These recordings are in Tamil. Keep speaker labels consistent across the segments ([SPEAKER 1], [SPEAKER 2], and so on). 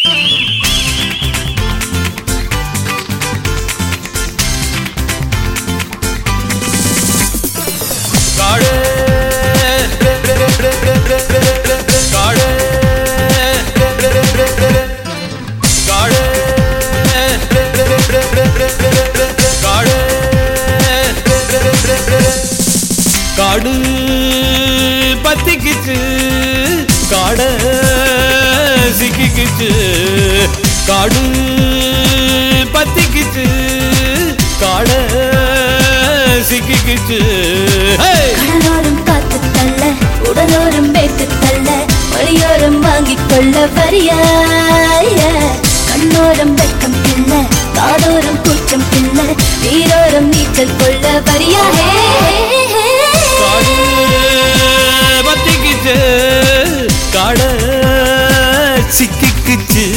[SPEAKER 1] காடு காடு காடு காடு காடு பத்திக்குச்சு காட சிக்கிக்குச்சு காடு பத்திக்குச்சு காட சிக்கிக்குச்சு Hey!
[SPEAKER 2] கடலோரம் காத்து தள்ள உடலோரம் பேத்து தள்ள வழியோரம் வாங்கிக் கொள்ள வரியாய கண்ணோரம் வெக்கம் பிள்ள காதோரம் கூச்சம் பிள்ள நீரோரம் நீச்சல் கொள்ள வரியாயே
[SPEAKER 1] காடு பத்திக்குச்சு காட சிக்கிக்குச்சு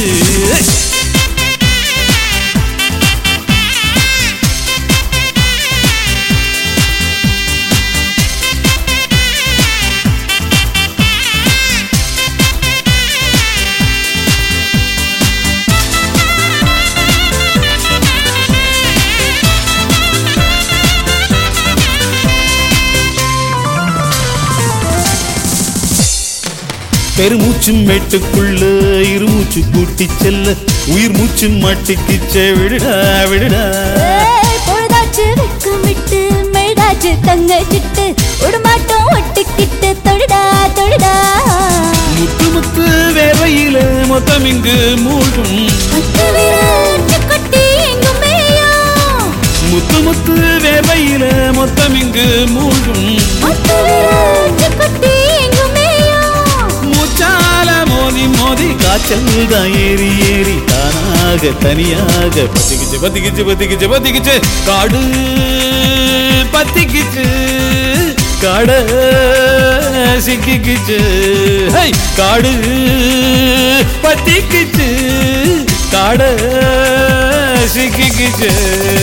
[SPEAKER 1] பெருமூச்சு மேட்டுக்குள்ள இருமூச்சு கூட்டி செல்ல உயிர் மூச்சு மாட்டிக்கிச்சே விடுடா விடுடா
[SPEAKER 2] ஏய், பொழுதாச்சு வெக்கமிட்டு மெழுதாச்சு தங்க சிட்டு உடுமாட்டம் ஒட்டிக்கிட்டு தொழுடா தொழுடா
[SPEAKER 1] முத்து முத்து வேர்வையில மொத்தம் இங்கு மூழ்கும்
[SPEAKER 2] பத்து விரல் கொட்டி எங்கும் மேயும்
[SPEAKER 1] முத்து முத்து வேர்வையில மொத்தம் இங்கு மூழ்கும்
[SPEAKER 2] பத்து விரல் கொட்டி எங்கும் மேயும்
[SPEAKER 1] மூச்சால மோதி மோதி காய்ச்சல் தான் ஏறி ஏறி தானாக தனியாக பத்திக்கிச்சு பத்திக்கிச்சு பத்திக்கிச்சு பத்திக்கிச்சு காடு பத்திக்கிச்சு காட சிக்கிக்கிச்சு ஹை! காடு பத்திக்கிச்சு காட சிக்கிக்கிச்சு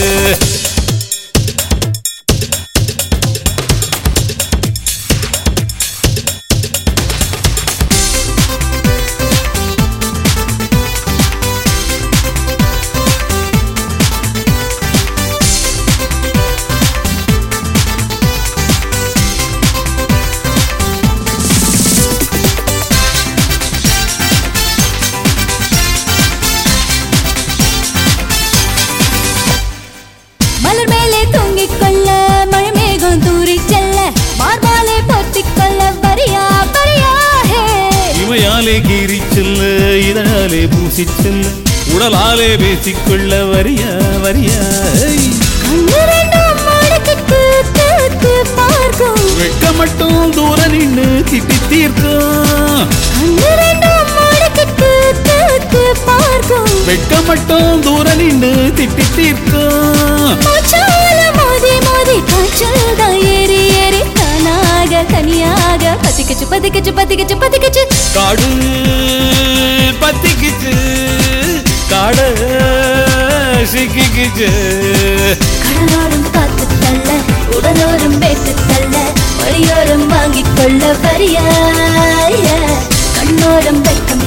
[SPEAKER 2] மலர் மேலே தூங்கிக் கொள்ள மழை மேகம் தூரி செல்ல மார்பாலே போத்திக் கொள்ள வரியா வரியா ஹே
[SPEAKER 1] இமையாலே கீறி செல்ல இதழாலே பூசி செல்ல உடலாலே பேசிக்கொள்ள வரியா வரியா ஐ!
[SPEAKER 2] கண்ணு ரெண்டும் மடக்கிட்டு தேத்து பார்க்கும்
[SPEAKER 1] வெட்க மட்டும் தூர நின்னு திட்டி தீர்க்கும்
[SPEAKER 2] கண்ணு ரெண்டும் மடக்கிட்டு தேத்து பார்க்கும்
[SPEAKER 1] வெட்க மட்டும் தூர நின்னு திட்டி தீர்க்கும்
[SPEAKER 2] மூச்சால மோதி மோதி காய்ச்சல் தான் ஏறி ஏறி தானாக தனியாக பத்திக்கிச்சு பத்திக்கிச்சு பத்திக்கிச்சு பத்திக்கிச்சு
[SPEAKER 1] காடு பத்திக்கிச்சு காட சிக்கிக்கிச்சு
[SPEAKER 2] கடலோரம் காத்து தள்ள உடலோரம் பேத்து தள்ள வழியோரம் வாங்கிக் கொள்ள வரியாய கண்ணோரம் வெக்கம்